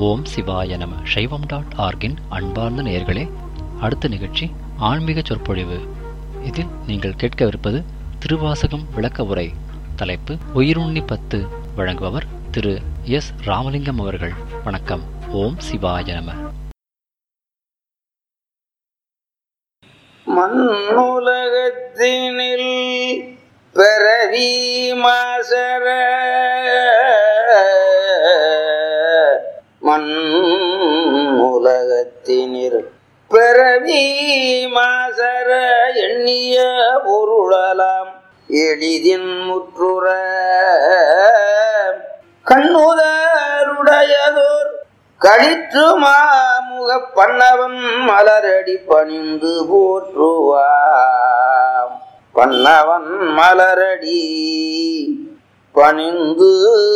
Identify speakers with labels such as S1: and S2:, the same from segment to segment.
S1: ஓம் சிவாய நம சைவம் டாட் ஆர்கின் அன்பார்ந்த நேயர்களே அடுத்த நிகழ்ச்சி ஆன்மீக சொற்பொழிவு இதில் நீங்கள் கேட்கவிருப்பது திருவாசகம் விளக்க உரை தலைப்பு உயிருண்ணி பத்து வழங்குபவர் திரு எஸ் ராமலிங்கம் அவர்கள் வணக்கம் ஓம் சிவாய நம
S2: மண்ணுலகத்தினில் பிறவி மாசர மண்ணுலகத்தினில் பிறவி மாசர எண்ணிய பொருளலாம் எளிதின் முற்றுற கண்ணுதருடையதோர் களிற்று மாமுக பண்ணவன் மலரடி பணிந்து போற்றுவாம் பண்ணவன் மலரடி பணிந்து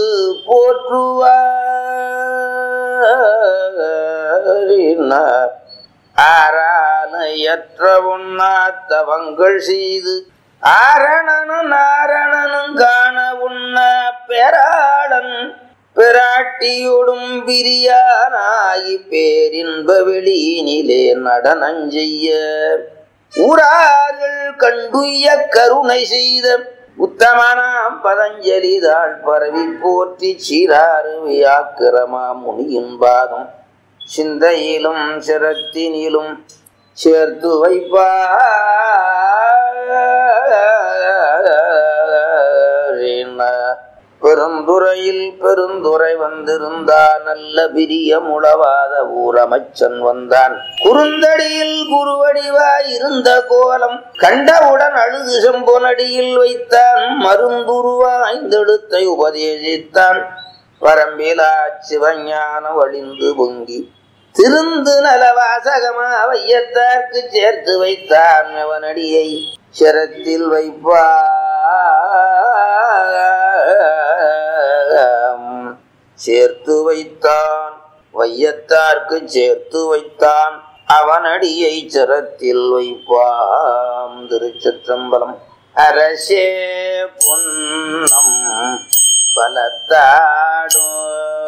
S2: போற்றுவார் ஆரானையற்ற உண்ணாத்தவங்கள் செய்து ஆரணனும் நாரணனும் காண உண்ண பெராளன் பிராட்டியோடும் பிரியானாகி பேரின்ப வெளியினிலே நடனஞ்செய்ய ஊரார்கள் கண்டுய கருணை செய்த உத்தமனாம் பதஞ்சலிதாள் பரவி போற்றி சீராறு வியாக்கிரமா முனியின் பாதம் சிந்தையிலும் சிரத்தினிலும் சேர்த்து வைப்பார் பெருந்துறையில் பெருந்துறை வந்திருந்தான் நல்ல பிரிய முளவாத ஊரமைச்சன் வந்தான் குறுந்தடியில் குருவடிவாய் இருந்த கோலம் கண்டவுடன் அழுது செம்பொனடியில் வைத்தான் மருந்துருவாய்ந்தெழுத்தை உபதேசித்தான் வரம்பிலா சிவஞான வழிந்து பொங்கி திருந்து நலவாசகமா வையத்தார்க்கு சேர்த்து வைத்தான் அவனடியை சிரத்தில் வைப்பாம் சேர்த்து வைத்தான் வையத்தார்க்கு சேர்த்து வைத்தான் அவனடியை சிரத்தில் வைப்பாம் திருச்சிற்றம்பலம் அரசே பொன்னம் பலத்தாடும்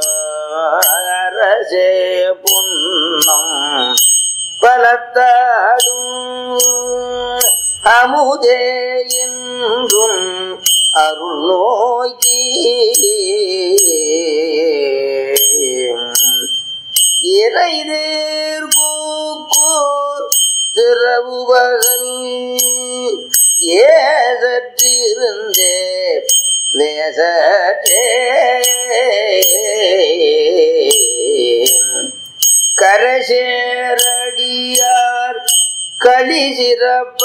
S2: அரசே பொன்னம் பலத்தாடும் அமுதே என்றும் அருள் நோக்கி இறைதேர் கூக்கூர் திறவுபகல் ஏசற்றிருந்தே நேசற்றே கரசேரடியார் களி சிறப்ப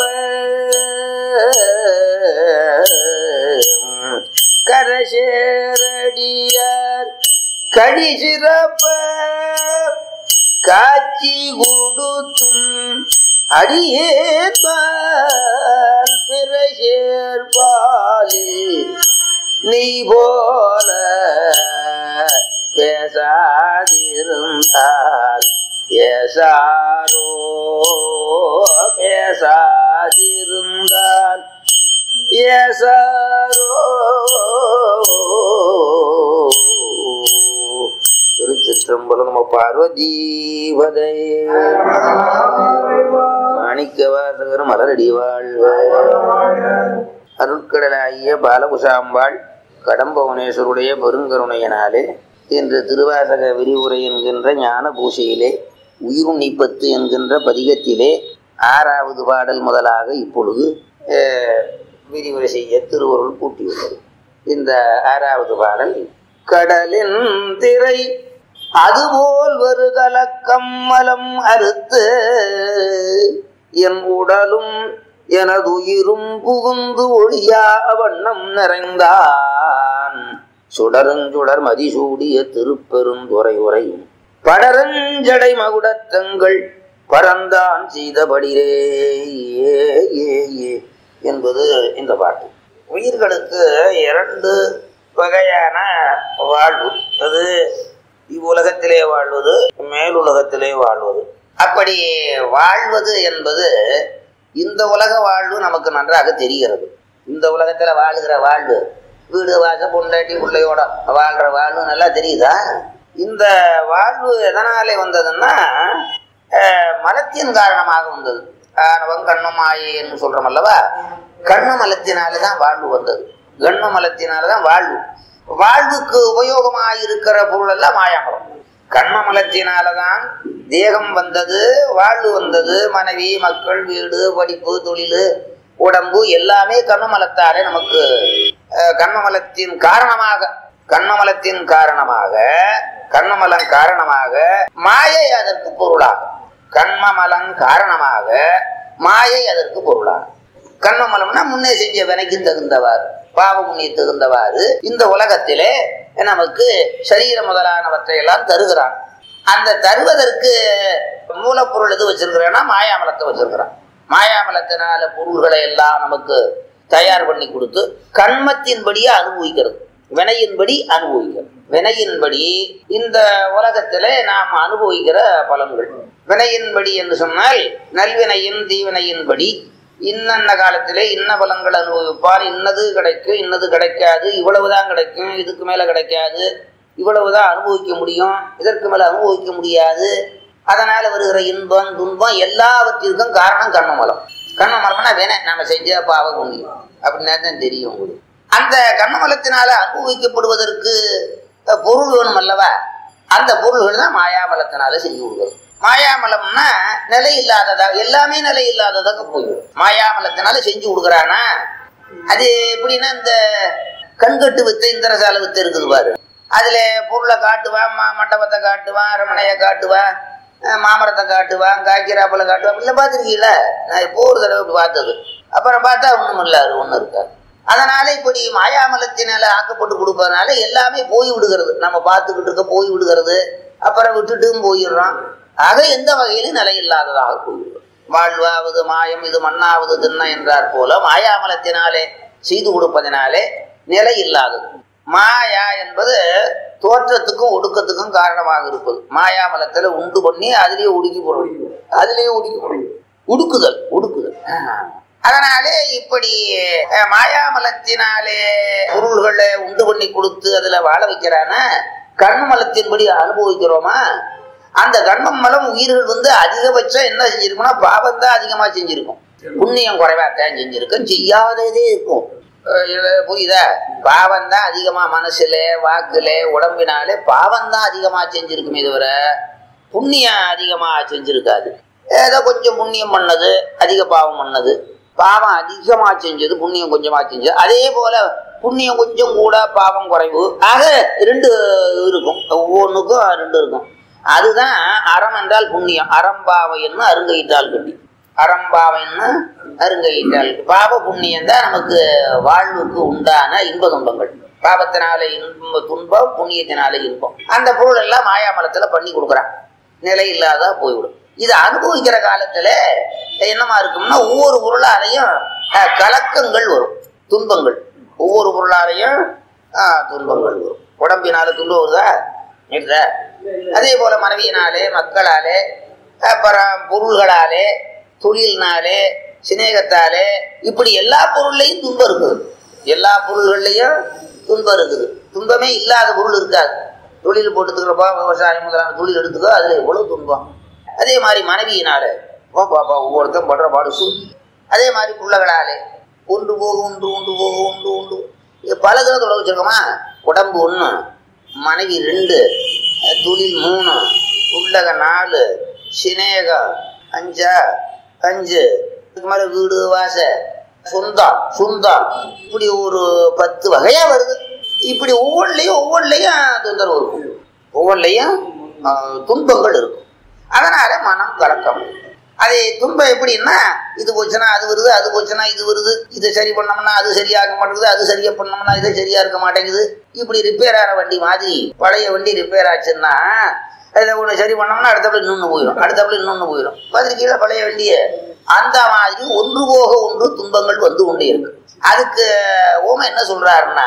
S2: கரசேரடியார் களி சிறப்ப காட்சி கொடுத்தும் அடியேற்பால் பிற சேர்பாலில் நீ போல பேசாதிருந்தால் ஏசாரோ பேசாதிருந்தால் ஏசாரோ திருச்சிற்றம்பலம் நம்ம பார்வதீபதை மாணிக்கவாசகர் மலரடி வாழ்வ அருட்கடலாகிய பாலகுசாம்பாள் கடம்பவனேஸ்வருடைய பெருங்கருணையினாலே இன்று திருவாசக விரிவுரை என்கின்ற ஞான பூசையிலே உயிருண்ணி பத்து என்கின்ற பதிகத்திலே ஆறாவது பாடல் முதலாக இப்பொழுது விரிவுரை செய்ய திருவருள் கூட்டியுள்ளது இந்த ஆறாவது பாடல் கடலின் திரை அதுபோல் ஒரு கலக்கம் மலம் அறுத்து என் உடலும் எனதுயிரும் புகுந்து ஒளியா வண்ணம் நிறைந்தான் சுடருஞ்சுடர் மதிசூடிய திருப்பெருந்துறை உரையும் படரஞ்சடை மகுடத்தங்கள் பரந்தான் செய்தபடிரே ஏ ஏ ஏ என்பது இந்த பாட்டு உயிர்களுக்கு இரண்டு வகையான வாழ்வு அது இவ்வுலகத்திலே வாழ்வது மேலுலகத்திலே வாழ்வது அப்படி வாழ்வது என்பது இந்த உலக வாழ்வு நமக்கு நன்றாக தெரிகிறது இந்த உலகத்துல வாழுகிற வாழ்வு வீடு வாச பொண்டாட்டி பிள்ளையோட வாழ்ற வாழ்வு நல்லா தெரியுதா இந்த வாழ்வு எதனாலே வந்ததுன்னா அஹ், மலத்தின் காரணமாக வந்தது ஆணவம் கண்ணும் மாயைன்னு சொல்றோம் அல்லவா கண்ணு மலத்தினால தான் வாழ்வு வந்தது கண்ணு மலத்தினால தான் வாழ்வு வாழ்வுக்கு உபயோகமாக இருக்கிற பொருள் எல்லாம் மாயாமலம் கண்ம மலத்தினாலதான் தேகம் வந்தது வாழ்வு வந்தது மனைவி மக்கள் வீடு படிப்பு தொழில் உடம்பு எல்லாமே கண்மமலத்தாலே நமக்கு அஹ், கண்மமலத்தின் காரணமாக கண்மமலத்தின் காரணமாக கண்மமலம் காரணமாக மாயை அதற்கு பொருளாகும் கண்மமலம் காரணமாக மாயை அதற்கு பொருளாகும் கண்மமலம்னா முன்னே செஞ்ச வினைக்கு தகுந்தவாறு பாவ புண்ணிய தகுந்தவாறு இந்த உலகத்திலே நமக்கு சரீரம் முதலானவற்றை எல்லாம் தருகிறான் அந்த தருவதற்கு மூலப்பொருள் எது வச்சிருக்கிறேன்னா மாயாமலத்தை வச்சிருக்கிறான் மாயாமலத்தினால பொருள்களை எல்லாம் நமக்கு தயார் பண்ணி கொடுத்து கண்மத்தின்படியே அனுபவிக்கிறது வினையின்படி அனுபவிக்கிறது வினையின்படி இந்த உலகத்திலே நாம் அனுபவிக்கிற பலன்கள் வினையின்படி என்று சொன்னால் நல்வினையின் தீவினையின்படி இன்னென்ன காலத்திலே இன்ன பலன்கள் அனுபவிப்பார் இன்னது கிடைக்கும் இன்னது கிடைக்காது இவ்வளவுதான் கிடைக்கும் இதுக்கு மேல கிடைக்காது இவ்வளவுதான் அனுபவிக்க முடியும் இதற்கு மேல அனுபவிக்க முடியாது அதனால வருகிற இன்பம் துன்பம் எல்லாவற்றிற்கும் காரணம் கண்ணமலம் கண்ணமலம்னா வேணே நாம செஞ்ச பாவ புண்ணியம் அப்படின்னா தான் தெரியும் உங்களுக்கு அந்த கண்ணமலத்தினால அனுபவிக்கப்படுவதற்கு அஹ், பொருள் வேணும் அல்லவா அந்த பொருள்கள் தான் மாயாமலத்தினால செஞ்சு கொடுக்குறது மாயாமலம்னா நிலை இல்லாததாக எல்லாமே நிலை இல்லாததாக போயிடும் மாயாமலத்தினால செஞ்சு கொடுக்குறானா அது எப்படின்னா இந்த கண்கட்டு வித்து இந்திரசால வித்து இருக்குது பாரு அதுல பொருளை காட்டுவான் மா மண்டபத்தை காட்டுவான் அரமனையை காட்டுவான் அஹ் மாமரத்தை காட்டுவான் காய்கறாப்பழம் காட்டுவான் இல்லை பார்த்துருக்கீங்கள நான் எப்போ ஒரு தடவை இப்படி பார்த்தது அப்புறம் பார்த்தா ஒன்றும் இல்லை அது ஒன்றும் இருக்காது அதனால இப்படி மாயாமலத்தினால ஆக்கப்பட்டு கொடுப்பதனால எல்லாமே போய் விடுகிறது நம்ம பார்த்துக்கிட்டு இருக்க போய் விடுகிறது அப்புறம் விட்டுட்டும் போயிடுறோம் ஆக எந்த வகையிலும் நிலையில்லாததாக போய்விடும் வாழ்வாவது மாயம் இது மண்ணாவது திண்ண என்றார் போல மாயாமலத்தினாலே செய்து கொடுப்பதனாலே நிலை இல்லாதது மாயா என்பது தோற்றத்துக்கும் ஒடுக்கத்துக்கும் காரணமாக இருப்பது மாயாமலத்துல உண்டு பண்ணி அதிலேயே உடுக்கி போடும் அதிலேயே உடுக்கி போடும் உடுக்குதல் உடுக்குதல் ஆஹ். அதனாலே இப்படி அஹ், மாயாமலத்தினாலே பொருள்களை உண்டு பண்ணி கொடுத்து அதுல வாழ வைக்கிறான கண்மலத்தின்படி அனுபவிக்கிறோமா அந்த கண்மம் மலம் உயிர்கள் வந்து அதிகபட்சம் என்ன செஞ்சிருக்கும்னா பாவம் தான் அதிகமா செஞ்சிருக்கும் புண்ணியம் குறைவாத்தான் செஞ்சிருக்கும் செய்யாததே இருக்கும் அஹ் இது புரியுதா பாவம் தான் அதிகமா மனசுல வாக்குல உடம்பினாலே பாவம் தான் அதிகமா செஞ்சிருக்குமே தவிர புண்ணியம் அதிகமா செஞ்சிருக்காது ஏதோ கொஞ்சம் புண்ணியம் பண்ணது அதிக பாவம் பண்ணது பாவம் அதிகமா செஞ்சது புண்ணியம் கொஞ்சமா செஞ்சது அதே போல புண்ணியம் கொஞ்சம் கூட பாவம் குறைவு ஆக ரெண்டு இருக்கும் ஒவ்வொன்றுக்கும் ரெண்டு இருக்கும் அதுதான் அறம் என்றால் புண்ணியம் அறம்பாவைன்னு அருங்கையிட்டால் கட்டி அறம்பாவைன்னு அருங்கையிட்டால் பாவ புண்ணியம் தான் நமக்கு வாழ்வுக்கு உண்டான இன்ப துன்பங்கள் பாவத்தினால இன்ப துன்பம் புண்ணியத்தினால இன்பம் அந்த பொருள் எல்லாம் மாயாமலத்துல பண்ணி கொடுக்குறான் நிலை இல்லாத போய்விடும் இது அனுபவிக்கிற காலத்துல என்னமா இருக்கும்னா ஒவ்வொரு பொருளாலையும் அஹ், கலக்கங்கள் வரும் துன்பங்கள் ஒவ்வொரு பொருளாலையும் ஆஹ், துன்பங்கள் வரும் உடம்பினால துன்பம் வருதா இல்ல அதே போல மனைவியினாலே மக்களாலே அப்புறம் பொருள்களாலே தொழில்னாலே சிநேகத்தாலே இப்படி எல்லா பொருள்லையும் துன்பம் இருக்குது எல்லா பொருள்கள்லையும் துன்பம் இருக்குது துன்பமே இல்லாத பொருள் இருக்காது தொழில் போட்டுக்கிறப்பா விவசாயம் முதலான தொழில் எடுத்துக்கோ அதுல எவ்வளவு துன்பம் அதே மாதிரி மனைவியினால பா பாப்பா ஒவ்வொருத்தரும் படுற பாடு சுல் அதே மாதிரி பிள்ளைகளாலே ஒன்று போக ஒன்று ஒன்று போக ஒன்று ஒன்று இது பல தடவை தொலை வச்சிருக்கோமா உடம்பு ஒன்று மனைவி ரெண்டு அஹ் தொழில் மூணு உள்ளக நாலு சிநேகம் அஞ்சா அஞ்சு இதுக்கு மேலே வீடு வாச சொந்தம் சொந்தம் இப்படி ஒரு பத்து வகையா வருது இப்படி ஒவ்வொன்றிலையும் ஒவ்வொன்றிலையும் தொந்தரவு இருக்கும் ஒவ்வொன்றிலையும் ஆஹ், துன்பங்கள் இருக்கும் அதனால மனம் கலக்கம் அது துன்பம் எப்படின்னா இது போச்சுன்னா அது வருது அது போச்சுன்னா இது வருது இதை சரி பண்ணோம்னா அது சரியாக மாட்டேங்குது அது சரியா பண்ணோம்னா இது சரியா இருக்க மாட்டேங்குது இப்படி ரிப்பேர் ஆகிற வண்டி மாதிரி பழைய வண்டி ரிப்பேர் ஆச்சுன்னா அதில் ஒன்று சரி பண்ணோம்னா அடுத்தப்பல இன்னொன்று போயிடும் அடுத்தப்பல இன்னொன்று போயிடும் பார்த்துருக்கீங்களா பழைய வண்டியை அந்த மாதிரி ஒன்று போக ஒன்று துன்பங்கள் வந்து கொண்டே இருக்கு அதுக்கு ஓம என்ன சொல்றாருன்னா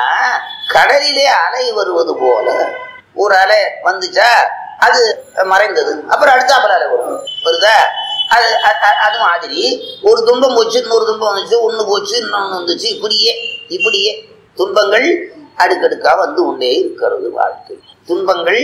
S2: கடலிலே அலை வருவது போல ஒரு அலை வந்துச்சா அது மறைந்தது அப்புறம் அடுத்தாப்புல அலை வரும் வருதா அது அ- அ- அது மாதிரி ஒரு துன்பம் போச்சு இன்னொரு துன்பம் வந்துச்சு ஒன்று போச்சு இன்னொன்று வந்துச்சு இப்படியே இப்படியே துன்பங்கள் அடுக்கடுக்கா வந்து கொண்டே இருக்கிறது வாழ்க்கை துன்பங்கள்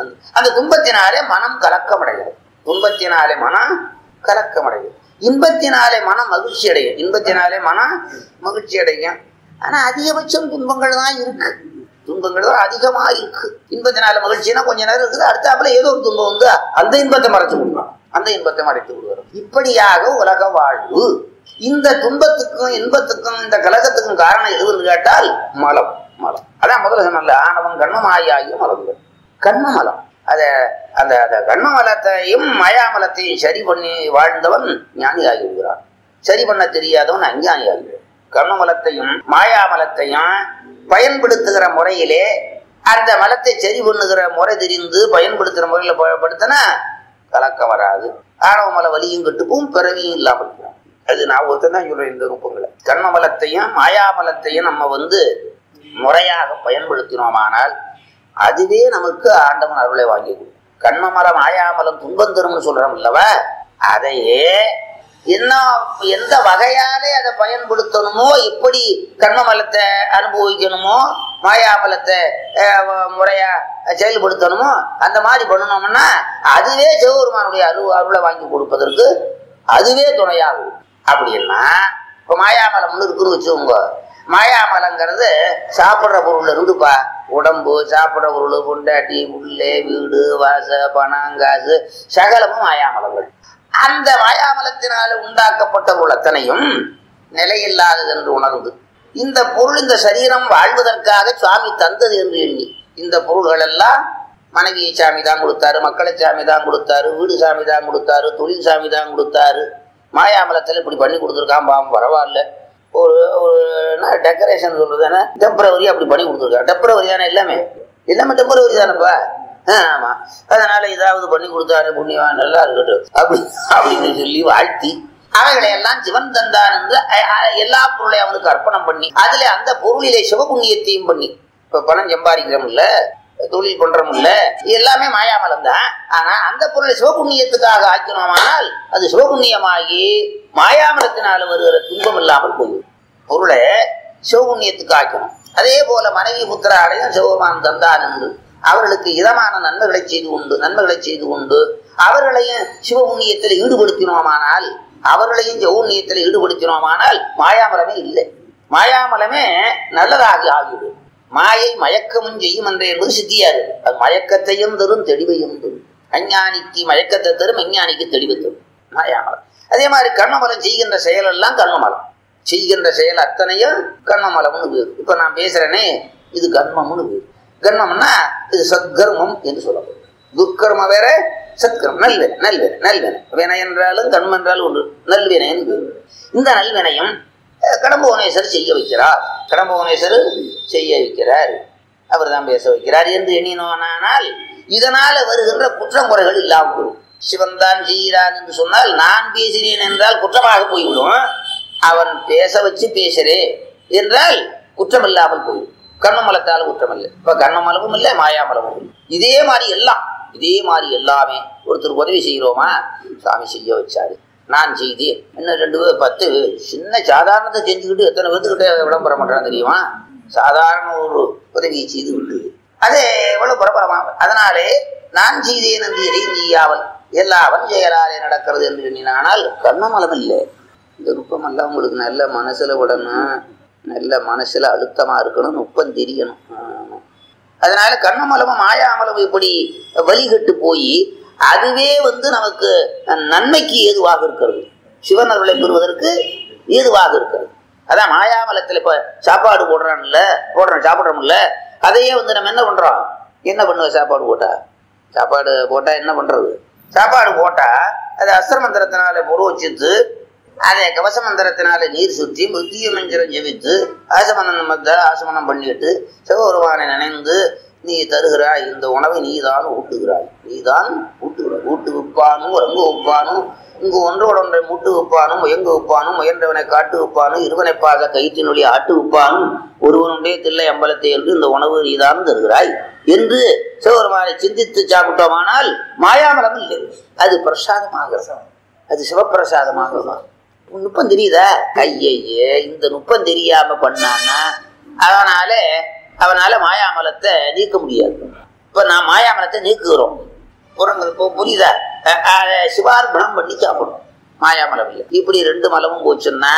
S2: அந்த- அந்த துன்பத்தினாலே மனம் கலக்கமடைகிறது துன்பத்தினாலே மனம் கலக்கமடையும் இன்பத்தினாலே மனம் மகிழ்ச்சி அடையும் இன்பத்தினாலே மனம் மகிழ்ச்சி அடையும் ஆனா அதிகபட்சம் துன்பங்கள் தான் இருக்கு துன்பங்கள் தான் அதிகமா இருக்கு இன்பத்தினால மகிழ்ச்சினா கொஞ்ச நேரம் இருக்குது அடுத்தாப்புல ஏதோ ஒரு துன்பம் வந்து அந்த இன்பத்தை மறைச்சு விடுவான் அந்த இன்பத்தை மறைத்து விடுவார் இப்படியாக உலக வாழ்வு இந்த துன்பத்துக்கும் இன்பத்துக்கும் இந்த கலகத்துக்கும் காரணம் எதுன்னு கேட்டால் மலம் மலம் அதான் முதல்ல சொன்னல ஆணவம் கண்மமாயாகிய மலங்கள் கண்மமலம் அத அந்த அந்த கண்மமலத்தையும் மயாமலத்தையும் சரி பண்ணி வாழ்ந்தவன் ஞானி ஆகிவிடுகிறான் சரி பண்ண தெரியாதவன் அஞ்ஞானி ஆகிவிடுவான் கண்மமலத்தையும் மாயாமலத்தையும் பயன்படுத்துகிற முறையிலே அந்த மலத்தை சரி பண்ணுகிற முறை தெரிந்து பயன்படுத்துகிற முறையில் பயன்படுத்தினா கலக்கம் வராது ஆணவ மல வலியும் கட்டுப்பும் பிறவியும் இல்லாமல் இருக்கும். அது நான் ஒருத்தன் தான் சொல்றேன் இந்த நுட்பங்களை கண்மமலத்தையும் மாயாமலத்தையும் நம்ம வந்து முறையாக பயன்படுத்தினோமானால் அதுவே நமக்கு ஆண்டவன் அருளை வாங்கி கொடுக்கும் கண்மமலம் மாயாமலம் துன்பம் தரும்னு சொல்றோம் இல்லவா அதையே என்ன எந்த வகையாலே அதை பயன்படுத்தணுமோ எப்படி கண்மமலத்தை அனுபவிக்கணுமோ மாயாமலத்தை அஹ், வ- முறையா செயல்படுத்தணுமோ அந்த மாதிரி பண்ணணும்னா அதுவே சிவபெருமானுடைய அரு அருளை வாங்கி கொடுப்பதற்கு அதுவே துணையாகும் அப்படின்னா இப்போ மாயாமலம்னு இருக்குன்னு வச்சுக்கோங்க மாயாமலங்கிறது சாப்பிட்ற பொருள் இருந்துப்பா உடம்பு சாப்பிட்ற பொருள் பொண்டாட்டி புள்ளே வீடு வாச பணம் காசு சகலமும் மாயாமலங்கள் அந்த மாயாமலத்தினால உண்டாக்கப்பட்ட பொருள் அத்தனையும் நிலையில்லாதது என்று உணர்ந்து இந்த பொருள் இந்த சரீரம் வாழ்வதற்காக சுவாமி தந்தது என்று எண்ணி இந்த பொருள்கள் எல்லாம் மனைவியை சாமி தான் கொடுத்தாரு மக்களை சாமி தான் கொடுத்தாரு வீடு சாமி தான் கொடுத்தாரு தொழில் சாமி தான் கொடுத்தாரு மாயாமலத்தில் இப்படி பண்ணி கொடுத்துருக்கான் பாவம் பரவாயில்ல ஒரு ஒரு டெக்கரேஷன் சொல்றது என்ன டெம்பரவரி அப்படி பண்ணி கொடுத்துருக்கான் டெம்பரவரி தானே எல்லாமே எல்லாமே டெம்பரவரி தானேப்பா ஆ, ஆமா அதனால ஏதாவது பண்ணி கொடுத்தாரு புண்ணியவான் நல்லா இருக்கட்டும் அப்படி அப்படின்னு சொல்லி வாழ்த்தி அவைகளை எல்லாம் சிவன் தந்தான் என்று அ- அ- எல்லா பொருளையும் அவனுக்கு அர்ப்பணம் பண்ணி அதுல அந்த பொருளிலே சிவபுண்ணியத்தையும் பண்ணி இப்ப பணம் சம்பாதிக்கிறோம்ல தொழில் பண்றோம்ல இது எல்லாமே மாயாமலம் தான் ஆனா அந்த பொருளை சிவபுண்ணியத்துக்காக ஆக்கினோமானால் அது சிவபுண்ணியமாகி மாயாமலத்தினால வருகிற துன்பம் இல்லாமல் போகும் பொருளை சிவபுண்ணியத்துக்கு ஆக்கணும் அதே போல மனைவி புத்திராலையும் சிவபெருமான் தந்தான் என்று அவர்களுக்கு இதமான நன்மைகளை செய்து கொண்டு நன்மைகளை செய்து கொண்டு அவர்களையும் சிவபுண்ணியத்தில் ஈடுபடுத்தினோமானால் அவர்களையும் சிவபுண்ணியத்தில் ஈடுபடுத்தினோமானால் மாயாமலமே இல்லை மாயாமலமே நல்லதாக ஆகிவிடும் மாயை மயக்கமும் செய்யும் என்ற என்பது சித்தியாரு அது மயக்கத்தையும் தரும் தெளிவையும் தரும் அஞ்ஞானிக்கு மயக்கத்தை தரும் அஞ்ஞானிக்கு தெளிவை தரும் மாயாமலம் அதே மாதிரி கர்மமலம் செய்கின்ற செயல் எல்லாம் கர்மமலம் செய்கின்ற செயல் அத்தனையும் கர்மமலம்னு பேர் இப்ப நான் பேசுறேனே இது கர்மம்னு பேர் கர்மம்னா இது சத்கர்மம் என்று சொல்லப்படும் துர்க்கர்மம் வேற சத்கர்மம் நல்வினை நல்வினை நல்வினை வினை என்றாலும் கர்மம் என்றாலும் ஒன்று நல்வினைன்னு பேர் இந்த நல்வினையும் அஹ், கடம்புவனேஸ்வர் செய்ய வைக்கிறார் கடம்புவனேஸ்வர் செய்ய வைக்கிறார் அவர் தான் பேச வைக்கிறார் என்று எண்ணினோனானால் இதனால வருகின்ற குற்றமுறைகள் இல்லாமல் வரும் சிவன் தான் செய்கிறான் என்று சொன்னால் நான் பேசினேன் என்றால் குற்றமாக போய்விடும் அவன் பேச வச்சு பேசுறே என்றால் குற்றம் இல்லாமல் போய்விடும் கண்ணமலத்தால் குற்றம் இல்லை இப்ப கண்ணமலமும் இல்லை மாயாமலமும் இல்லை இதே மாதிரி எல்லாம் இதே மாதிரி எல்லாமே ஒருத்தருக்கு உதவி செய்கிறோமா சாமி செய்ய வச்சாரு நான் செய்தேன் இன்னும் ரெண்டு பேர் பத்து பேர் சின்ன சாதாரணத்தை செஞ்சுக்கிட்டு எத்தனை பேர்த்துக்கிட்ட விளம்பரம் பண்றான் தெரியுமா சாதாரண ஒரு உதவியை செய்து விட்டு அது எவ்வளவு பரபரமாக அதனாலே நான் செய்தேன் என்று எதையும் செய்யாமல் எல்லாவன் செயலாலே நடக்கிறது என்று எண்ணினானால் கண்ணமலம் இல்லை இந்த நுட்பம் எல்லாம் உங்களுக்கு நல்ல மனசுல விடணும் நல்ல மனசுல அழுத்தமா இருக்கணும் நுட்பம் தெரியணும் ஆமா. அதனால கண்ணமலமும் மாயாமலமும் இப்படி வழிகட்டு போய் அதுவே வந்து நமக்கு நன்மைக்கு ஏதுவாக இருக்கிறது சிவன் அருளை பெறுவதற்கு ஏதுவாக இருக்கிறது அதான் மாயாமலத்தில் இப்ப சாப்பாடு போடுறான்ல போடுறோம் சாப்பிட்றோம்ல அதையே வந்து நம்ம என்ன பண்றோம் என்ன பண்ணுவோம் சாப்பாடு போட்டா சாப்பாடு போட்டா என்ன பண்றது சாப்பாடு போட்டா அது அஸ்திர மந்திரத்தினால புரோச்சித்து அதை கவச மந்திரத்தினால நீர் சுற்றி முத்திய மஞ்சரம் ஜெபித்து ஆசமனம் மத்த ஆசமனம் பண்ணிட்டு சிவபெருமானை நினைந்து நீ தருகிறாய் இந்த உணவை நீதான் ஊட்டுகிறாய் நீதான் ஊட்டுகிறாய் ஊட்டு உப்பானும் ரங்கு உப்பானும் இங்கு ஒன்றோட ஒன்றை மூட்டு உப்பானும் முயங்கு உப்பானும் முயன்றவனை காட்டு உப்பானும் இருவனை பாச கயிற்றினுடைய ஆட்டு உப்பானும் ஒருவனுடைய தில்லை அம்பலத்தை என்று இந்த உணவு நீதான் தருகிறாய் என்று சிவபெருமானை சிந்தித்து சாப்பிட்டோமானால் மாயாமலம் இல்லை அது பிரசாதமாக அது சிவப்பிரசாதமாக மாறும். நுட்பம் தெரியுதா கையையே இந்த நுட்பம் தெரியாம பண்ணான்னா அவனால அவனால மாயாமலத்தை நீக்க முடியாது இப்ப நான் மாயாமலத்தை நீக்குகிறோம் புறங்கள் இப்போ புரியுதா அஹ் அதை சிவார்ப்பணம் பண்ணி சாப்பிடும் மாயாமலம் இல்லை இப்படி ரெண்டு மலமும் போச்சுன்னா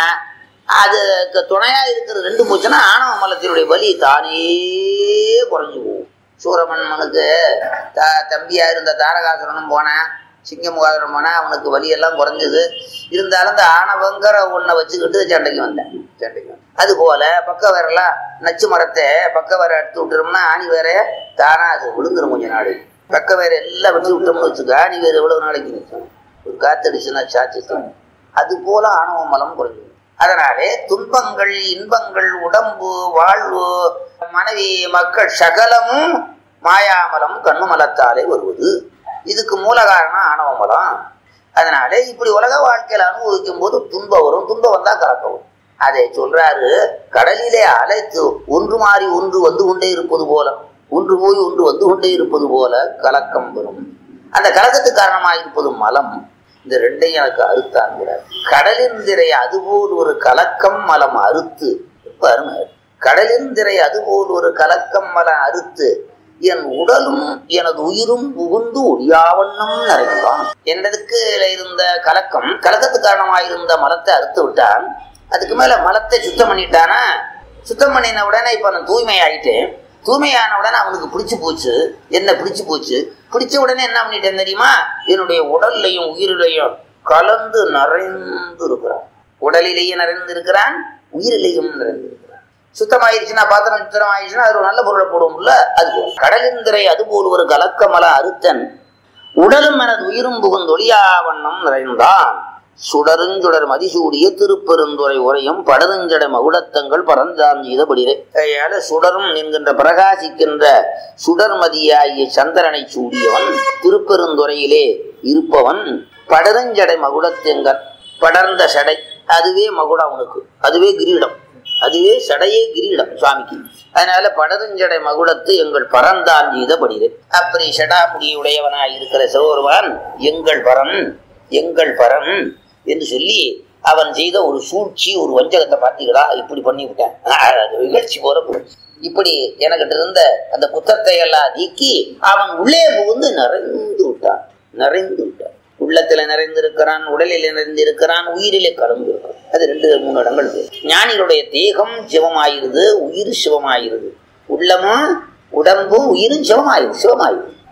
S2: அதுக்கு துணையா இருக்கிற ரெண்டு போச்சுன்னா ஆணவ மலத்தினுடைய வலி தானே குறைஞ்சு போகும் சூரமன்மனுக்கு த தம்பியா இருந்த தாரகாசுரனும் போனேன் சிங்கமுகாசுரன் போனேன் அவனுக்கு வலியெல்லாம் குறைஞ்சது இருந்தாலும் இந்த ஆணவங்கிற ஒன்றை வச்சுக்கிட்டு சண்டைக்கு வந்தேன் சண்டைக்கு வந்தேன் அது போல பக்க வேரெல்லாம் நச்சு மரத்தை பக்க வேற எடுத்து விட்டுறோம்னா ஆணி வேற தானா அது விழுந்துரும் கொஞ்ச நாள் பக்க வேற எல்லாம் வெட்டி விட்டோம்னு வச்சுக்க ஆணி வேற எவ்வளவு நாளைக்கு நிற்கும் ஒரு காத்தடிச்சுன்னா சாச்சு அது போல ஆணவ மலம் குறைஞ்சு அதனாலே துன்பங்கள் இன்பங்கள் உடம்பு வாழ்வு மனைவி மக்கள் சகலமும் மாயாமலம் கண்ணுமலத்தாலே வருவது இதுக்கு மூல காரணம் ஆணவ மலம் அதனாலே இப்படி உலக வாழ்க்கையில அனுபவிக்கும் போது துன்பம் வரும் துன்பம் வந்தா கலக்க வரும் அதை சொல்றாரு கடலிலே அலைத்து ஒன்று மாறி ஒன்று வந்து கொண்டே இருப்பது போல ஒன்று போய் ஒன்று வந்து கொண்டே இருப்பது போல கலக்கம் வரும் அந்த கலக்கத்துக்கு காரணமாக இருப்பது மலம் இந்த ரெண்டையும் எனக்கு அறுத்தாங்கிறார் கடலின் திரை அதுபோல் ஒரு கலக்கம் மலம் அறுத்து இப்ப அருமை கடலின் திரை அதுபோல் ஒரு கலக்கம் மலம் அறுத்து என் உடலும் எனது உயிரும் புகுந்து ஒளியாவண்ணம் நிறைந்தான் என்னதுக்கு இருந்த கலக்கம் கலக்கத்துக்கு காரணமாக இருந்த மலத்தை அறுத்து விட்டான் அதுக்கு மேல மலத்தை சுத்தம் பண்ணிட்டானா சுத்தம் பண்ணின உடனே இப்ப நான் தூய்மை ஆயிட்டேன் தூய்மையான உடனே அவனுக்கு பிடிச்சு போச்சு என்ன பிடிச்சு போச்சு பிடிச்ச உடனே என்ன பண்ணிட்டேன் தெரியுமா என்னுடைய உடல்லையும் உயிரிலையும் கலந்து நிறைந்து இருக்கிறான் உடலிலேயே நிறைந்து இருக்கிறான் உயிரிலையும் நிறைந்து இருக்கிறான் சுத்தமாயிருச்சுன்னா பாத்திரம் சுத்தம் ஆயிடுச்சுன்னா அது ஒரு நல்ல பொருளை போடுவோம்ல அது போல. கடலின் திரை அது போல் ஒரு கலக்கமல அறுத்தன் உடலும் எனது உயிரும் புகுந்தொழியா வண்ணம் நிறைந்தான் சுடருஞ்சுடர் மதிசூடிய திருப்பெருந்துறை உரையும் படருஞ்சட மகுடத்தங்கள் பரந்தான் செய்தபடியே கையால சுடரும் என்கின்ற பிரகாசிக்கின்ற சுடர்மதியாகிய சந்திரனை சூடியவன் திருப்பெருந்துறையிலே இருப்பவன் படருஞ்சடை மகுடத்தெங்கன் படர்ந்த சடை அதுவே மகுடம் அவனுக்கு அதுவே கிரீடம் அதுவே சடையே கிரீடம் சுவாமிக்கு அதனால படருஞ்சடை மகுடத்து எங்கள் பரந்தான் செய்தபடியே அப்படி சடாமுடியுடையவனாய் இருக்கிற சிவபெருமான் எங்கள் பரன் எங்கள் பரன் என்று சொல்லி அவன் செய்த ஒரு சூழ்ச்சி ஒரு வஞ்சகத்தை பார்த்தீங்களா இப்படி பண்ணி விட்டேன் அது நிகழ்ச்சி போல போச்சு. இப்படி எனக்கிட்ட இருந்த அந்த குத்தத்தை எல்லாம் நீக்கி அவன் உள்ளே புகுந்து நிறைந்து விட்டான் நிறைந்து விட்டான் உள்ளத்துல நிறைந்திருக்கிறான் உடலில் நிறைந்திருக்கிறான் உயிரிலே கலந்து இருக்கிறான் அது ரெண்டு மூணு இடங்கள் இருக்கு. ஞானிகளுடைய தேகம் சிவமாயிருது உயிர் சிவமாயிருது உள்ளமும் உடம்பும் உயிரும் சிவமாயிருது சிவமாயிருது